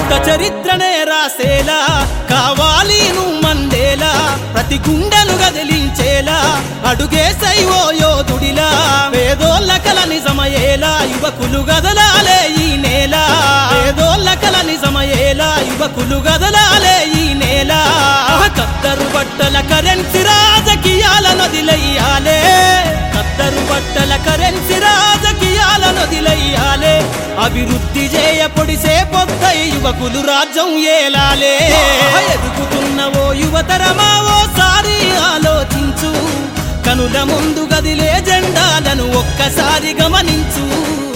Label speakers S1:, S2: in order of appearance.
S1: కొత్త చరిత్రనే రాసేలా కావాలి నువ్వు మందేలా ప్రతి గుండెను గదిలించేలా అడుగేసై ఓ యోధుడిలా పేదోళ్ళ కల నిజమయేలా యువకులు గదలాలే ఈ నేల పేదోళ్ళ కల నిజమయేలా యువకులు గదలాలే ఈ నేల కత్తరు బట్టల కరెన్సీ రాజకీయాల నదిలయ్యాలే కత్తరు బట్టల కరెన్సీ రాజకీయాల నదిలయ్యాలే అభివృద్ధి చేయ పొడిసే పొద్ద యువకులు రాజ్యం ఏలాలే ఎదుగుతున్న ఓ యువతరమా ఓసారి ఆలోచించు కనుల ముందు గదిలే జెండాలను ఒక్కసారి గమనించు